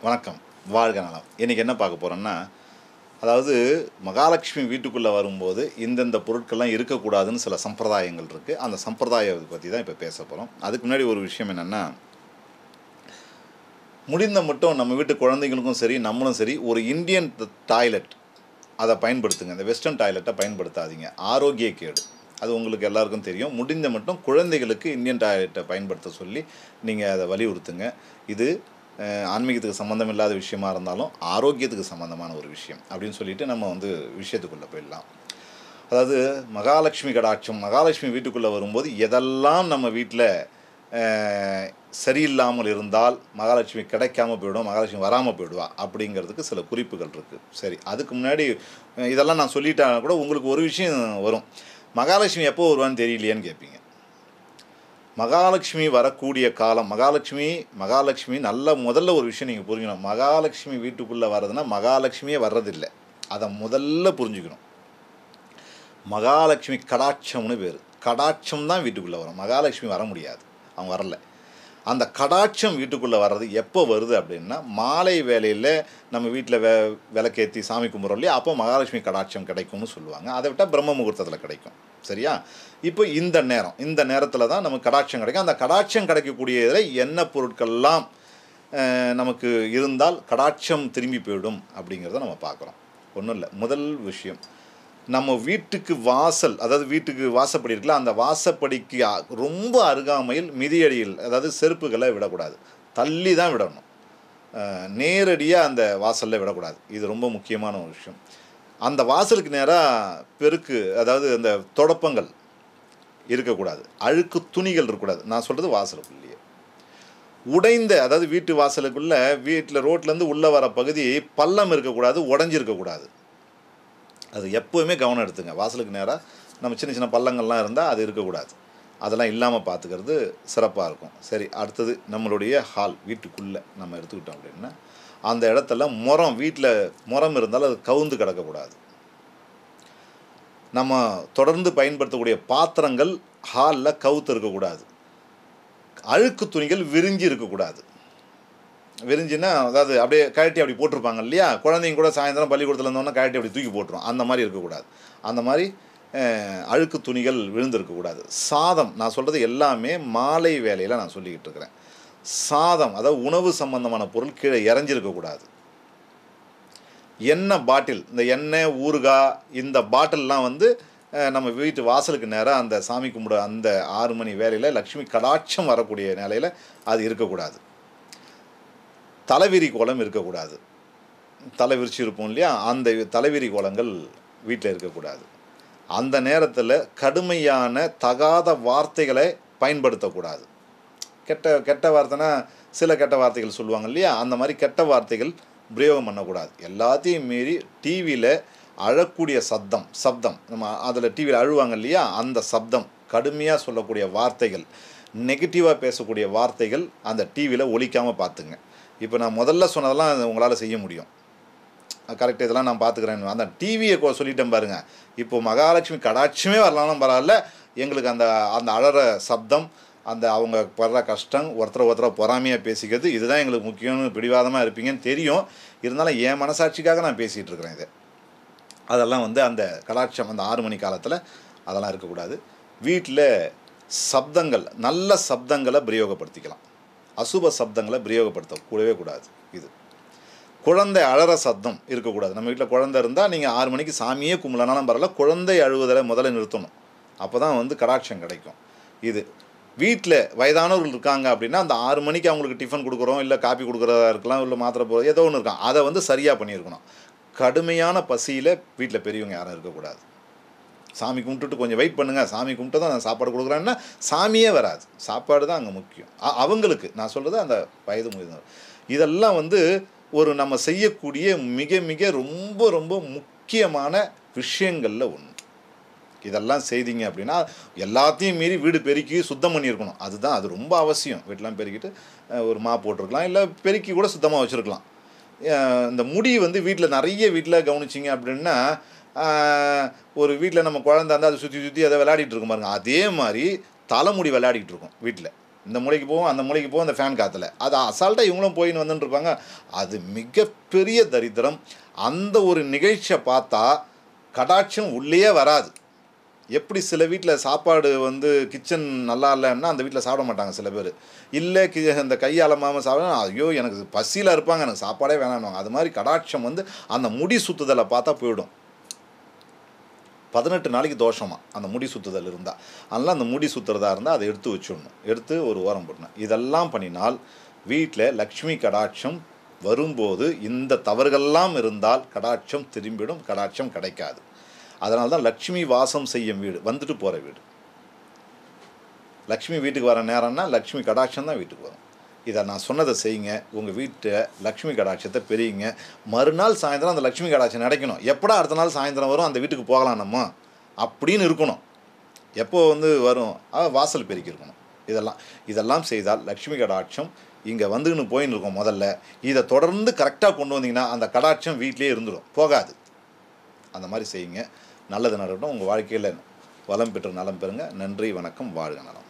வணக்கம் வாழ்க நலம் இன்றைக்கி என்ன பார்க்க போகிறோன்னா அதாவது மகாலட்சுமி வீட்டுக்குள்ளே வரும்போது இந்தந்த பொருட்கள்லாம் இருக்கக்கூடாதுன்னு சில சம்பிரதாயங்கள் இருக்குது அந்த சம்பிரதாயத்தை பற்றி தான் இப்போ பேச போகிறோம் அதுக்கு முன்னாடி ஒரு விஷயம் என்னென்னா முடிந்த மட்டும் நம்ம வீட்டு குழந்தைங்களுக்கும் சரி நம்மளும் சரி ஒரு இந்தியன் டாய்லெட் அதை பயன்படுத்துங்க இந்த வெஸ்டர்ன் டாய்லெட்டை பயன்படுத்தாதீங்க ஆரோக்கிய கேடு அது உங்களுக்கு எல்லாருக்கும் தெரியும் முடிந்த மட்டும் குழந்தைகளுக்கு இந்தியன் டாய்லெட்டை பயன்படுத்த சொல்லி நீங்கள் அதை வலியுறுத்துங்க இது அஹ், ஆன்மீகத்துக்கு சம்மந்தம் இல்லாத விஷயமா இருந்தாலும் ஆரோக்கியத்துக்கு சம்மந்தமான ஒரு விஷயம் அப்படின்னு சொல்லிட்டு நம்ம வந்து விஷயத்துக்குள்ளே போயிடலாம் அதாவது மகாலட்சுமி கடாட்சம் மகாலட்சுமி வீட்டுக்குள்ளே வரும்போது எதெல்லாம் நம்ம வீட்டில் சரியில்லாமல் இருந்தால் மகாலட்சுமி கிடைக்காம போயிடும் மகாலட்சுமி வராமல் போயிடுவா அப்படிங்கிறதுக்கு சில குறிப்புகள் இருக்குது சரி அதுக்கு முன்னாடி அஹ், இதெல்லாம் நான் சொல்லிட்டா கூட உங்களுக்கு ஒரு விஷயம் வரும் மகாலட்சுமி எப்போ வருவான்னு தெரியலையேன்னு கேட்பீங்க மகாலட்சுமி வரக்கூடிய காலம் மகாலட்சுமி மகாலட்சுமி நல்ல முதல்ல ஒரு விஷயம் நீங்கள் புரிஞ்சுக்கணும் மகாலட்சுமி வீட்டுக்குள்ளே வர்றதுன்னா மகாலட்சுமியே வர்றதில்லை அதை முதல்ல புரிஞ்சுக்கணும் மகாலட்சுமி கடாட்சம்னு பேர் கடாட்சம் தான் வீட்டுக்குள்ளே வரும் மகாலட்சுமி வர முடியாது அவங்க வரல அந்த கடாட்சம் வீட்டுக்குள்ளே வர்றது எப்போ வருது அப்படின்னா மாலை வேலையில் நம்ம வீட்டில் வே விளக்கேற்றி சாமி கும்பிட்றோம் இல்லையா அப்போ மகாலட்சுமி கடாட்சம் கிடைக்கும்னு சொல்லுவாங்க அதை விட்டால் பிரம்ம முகூர்த்தத்தில் கிடைக்கும் சரியா இப்போ இந்த நேரம் இந்த நேரத்தில் தான் நமக்கு கடாட்சம் கிடைக்கும் அந்த கடாட்சம் கிடைக்கக்கூடிய இதில் என்ன பொருட்கள்லாம் அஹ், நமக்கு இருந்தால் கடாட்சம் திரும்பி போயிடும் அப்படிங்கிறத நம்ம பார்க்குறோம் ஒன்றும் இல்லை முதல் விஷயம் நம்ம வீட்டுக்கு வாசல் அதாவது வீட்டுக்கு வாசப்படி இருக்குல்ல அந்த வாசப்படிக்கு அ- ரொம்ப அருகாமையில் மிதியடியில் அதாவது செருப்புகளை விடக்கூடாது தள்ளி தான் விடணும் நேரடியாக அந்த வாசலில் விடக்கூடாது இது ரொம்ப முக்கியமான ஒரு விஷயம் அந்த வாசலுக்கு நேராக பெருக்கு அதாவது அந்த தொடப்பங்கள் இருக்கக்கூடாது அழுக்கு துணிகள் இருக்கக்கூடாது நான் சொல்கிறது வாசலுக்குள்ளேயே உடைந்த அதாவது வீட்டு வாசலுக்குள்ளே வீட்டில் ரோட்லேருந்து உள்ளே வர பகுதி பள்ளம் இருக்கக்கூடாது உடஞ்சிருக்கக்கூடாது அது எப்போவுமே கவனம் எடுத்துங்க வாசலுக்கு நேராக நம்ம சின்ன சின்ன பள்ளங்கள்லாம் இருந்தால் அது இருக்கக்கூடாது அதெல்லாம் இல்லாமல் பார்த்துக்கிறது சிறப்பாக இருக்கும் சரி அடுத்தது நம்மளுடைய ஹால் வீட்டுக்குள்ளே நம்ம எடுத்துக்கிட்டோம் அப்படின்னா அந்த இடத்துல முறம் வீட்டில் முறம் இருந்தாலும் அது கவுந்து கிடக்கக்கூடாது நம்ம தொடர்ந்து பயன்படுத்தக்கூடிய பாத்திரங்கள் ஹாலில் கவுத்து இருக்கக்கூடாது அழுக்கு துணிகள் விரிஞ்சு இருக்கக்கூடாது விரிஞ்சுன்னா அதாவது அப்படியே கழட்டி அப்படி போட்டிருப்பாங்க இல்லையா குழந்தைங்க கூட சாயந்தரம் பள்ளிக்கூடத்தில் இருந்தோன்னா கழட்டி அப்படி தூக்கி போட்டுரும் அந்த மாதிரி இருக்கக்கூடாது அந்த மாதிரி அஹ், அழுக்கு துணிகள் விழுந்திருக்கக்கூடாது சாதம் நான் சொல்கிறது எல்லாமே மாலை வேலையில் நான் சொல்லிக்கிட்டு இருக்கிறேன் சாதம் அதாவது உணவு சம்பந்தமான பொருள் கீழே இறஞ்சிருக்கக்கூடாது எண்ணெய் பாட்டில் இந்த எண்ணெய் ஊறுகாய் இந்த பாட்டில்லாம் வந்து அஹ், நம்ம வீட்டு வாசலுக்கு நேராக அந்த சாமி கும்பிட அந்த ஆறு மணி வேலையில் லக்ஷ்மி கடாட்சம் வரக்கூடிய நிலையில் அது இருக்கக்கூடாது தலைவிரி கோலம் இருக்கக்கூடாது தலை விரிச்சு இருப்போம் இல்லையா அந்த தலைவிரி கோலங்கள் வீட்டில் இருக்கக்கூடாது அந்த நேரத்தில் கடுமையான தகாத வார்த்தைகளை பயன்படுத்தக்கூடாது கெட்ட கெட்ட வார்த்தைனா சில கெட்ட வார்த்தைகள் சொல்லுவாங்க இல்லையா அந்த மாதிரி கெட்ட வார்த்தைகள் பிரயோகம் பண்ணக்கூடாது எல்லாத்தையும் மீறி டிவியில் அழக்கூடிய சத்தம் சப்தம் நம்ம அதில் டிவியில் அழுவாங்க இல்லையா அந்த சப்தம் கடுமையாக சொல்லக்கூடிய வார்த்தைகள் நெகட்டிவாக பேசக்கூடிய வார்த்தைகள் அந்த டிவியில் ஒலிக்காமல் பார்த்துங்க இப்போ நான் முதல்ல சொன்னதெல்லாம் உங்களால் செய்ய முடியும் கரெக்ட் இதெல்லாம் நான் பார்த்துக்கிறேன் அந்த டிவியை சொல்லிட்டேன் பாருங்க இப்போ மகாலட்சுமி கடாட்சமே வரலாம்னு பரவாயில்ல எங்களுக்கு அந்த அந்த அழற சப்தம் அந்த அவங்க படுற கஷ்டம் ஒருத்தரை ஒருத்தரை பொறாமையாக பேசிக்கிறது இதுதான் எங்களுக்கு முக்கியம்னு பிடிவாதமாக இருப்பீங்கன்னு தெரியும் இருந்தாலும் என் மனசாட்சிக்காக நான் பேசிகிட்டு இருக்கிறேன் இதை அதெல்லாம் வந்து அந்த கடாட்சம் அந்த ஆறு மணி காலத்தில் அதெல்லாம் இருக்கக்கூடாது வீட்டில் சப்தங்கள் நல்ல சப்தங்களை பிரயோகப்படுத்திக்கலாம் அசுப சப்தங்களை பிரயோகப்படுத்த கூடவே கூடாது இது குழந்தை அழற சத்தம் இருக்கக்கூடாது நம்ம வீட்டில் குழந்தை இருந்தால் நீங்கள் ஆறு மணிக்கு சாமியே கும்பலனாலும் பரவாயில்ல குழந்தை அழுவதில் முதல்ல நிறுத்தணும் அப்போ தான் வந்து கடாட்சம் கிடைக்கும் இது வீட்டில் வயதானவர்கள் இருக்காங்க அப்படின்னா அந்த ஆறு மணிக்கு அவங்களுக்கு டிஃபன் கொடுக்குறோம் இல்லை காப்பி கொடுக்குறதா இருக்கலாம் இல்லை மாத்திரை போகிறது ஏதோ ஒன்று இருக்கான் அதை வந்து சரியாக பண்ணியிருக்கணும் கடுமையான பசியில் வீட்டில் பெரியவங்க யாரும் இருக்கக்கூடாது சாமி கும்பிட்டுட்டு கொஞ்சம் வெயிட் பண்ணுங்கள் சாமி கும்பிட்டு தான் நான் சாப்பாடு கொடுக்குறேன்னா சாமியே வராது சாப்பாடு தான் அங்கே முக்கியம் அ- அவங்களுக்கு நான் சொல்கிறது அந்த வயது முதிர்ந்தவர் இதெல்லாம் வந்து ஒரு நம்ம செய்யக்கூடிய மிக மிக ரொம்ப ரொம்ப முக்கியமான விஷயங்களில் ஒன்று இதெல்லாம் செய்தீங்க அப்படின்னா எல்லாத்தையும் மீறி வீடு பெருக்கி சுத்தம் பண்ணியிருக்கணும் அதுதான் அது ரொம்ப அவசியம் வீட்டெலாம் பெருக்கிட்டு அஹ், ஒரு மா போட்டிருக்கலாம் இல்லை பெருக்கி கூட சுத்தமாக வச்சுருக்கலாம் இந்த முடி வந்து வீட்டில் நிறைய வீட்டில் கவனிச்சிங்க அப்படின்னா ஆஹ், ஒரு வீட்டில் நம்ம குழந்தை இருந்தால் அதை சுற்றி சுற்றி அதை விளையாடிட்டு இருக்கும் பாருங்க அதே மாதிரி தலைமுடி விளையாடிட்டு இருக்கும் வீட்டில் இந்த மூலைக்கு போவோம் அந்த மூலைக்கு போவோம் அந்த ஃபேன் காற்றுல அது அசால்ட்டாக இவங்களும் போயின்னு வந்துட்டு இருப்பாங்க அது மிகப்பெரிய தரித்திரம் அந்த ஒரு நிகழ்ச்சியை பார்த்தா கடாட்சம் உள்ளே வராது எப்படி சில வீட்டில் சாப்பாடு வந்து கிச்சன் நல்லா இல்லைன்னா அந்த வீட்டில் சாப்பிட மாட்டாங்க சில பேர் இல்லை கி இந்த கை அலமாமல் சாப்பிட ஐயோ எனக்கு பசியில் இருப்பாங்க எனக்கு சாப்பாடே வேணாம்னுவாங்க அது மாதிரி கடாட்சம் வந்து அந்த முடி சுத்துதலை பார்த்தா போயிடும் பதினெட்டு நாளைக்கு தோஷமா அந்த முடி சுத்துதல் இருந்தால் அதனால் அந்த முடி சுற்றுறதா இருந்தால் அதை எடுத்து வச்சிடணும் எடுத்து ஒரு ஓரம் போடணும் இதெல்லாம் பண்ணினால் வீட்டில் லக்ஷ்மி கடாட்சம் வரும்போது இந்த தவறுகள்லாம் இருந்தால் கடாட்சம் திரும்பிடும் கடாட்சம் கிடைக்காது அதனால தான் லக்ஷ்மி வாசம் செய்யும் வீடு வந்துட்டு போகிற வீடு லக்ஷ்மி வீட்டுக்கு வர நேரம்னா லக்ஷ்மி கடாட்சம் தான் வீட்டுக்கு வரும் இதை நான் சொன்னதை செய்யுங்க உங்கள் வீட்டை லக்ஷ்மி கடாட்சத்தை பெரியுங்க மறுநாள் சாயந்தரம் அந்த லக்ஷ்மி கடாட்சம் நடக்கணும் எப்படா அடுத்த நாள் சாயந்தரம் வரும் அந்த வீட்டுக்கு போகலாம் நம்ம அப்படின்னு இருக்கணும் எப்போ வந்து வரும் ஆ, வாசல் பெருக்கி இருக்கணும் இதெல்லாம் இதெல்லாம் செய்தால் லக்ஷ்மி கடாட்சம் இங்கே வந்துன்னு போயின்னு இருக்கோம் முதல்ல இதை தொடர்ந்து கரெக்டாக கொண்டு வந்தீங்கன்னா அந்த கடாட்சம் வீட்டிலேயே இருந்துடும் போகாது அந்த மாதிரி செய்யுங்க நல்லது நடக்கட்டும் உங்கள் வாழ்க்கையில் வளம் பெற்று நலம் பெறுங்க நன்றி வணக்கம் வாழ்க நலம்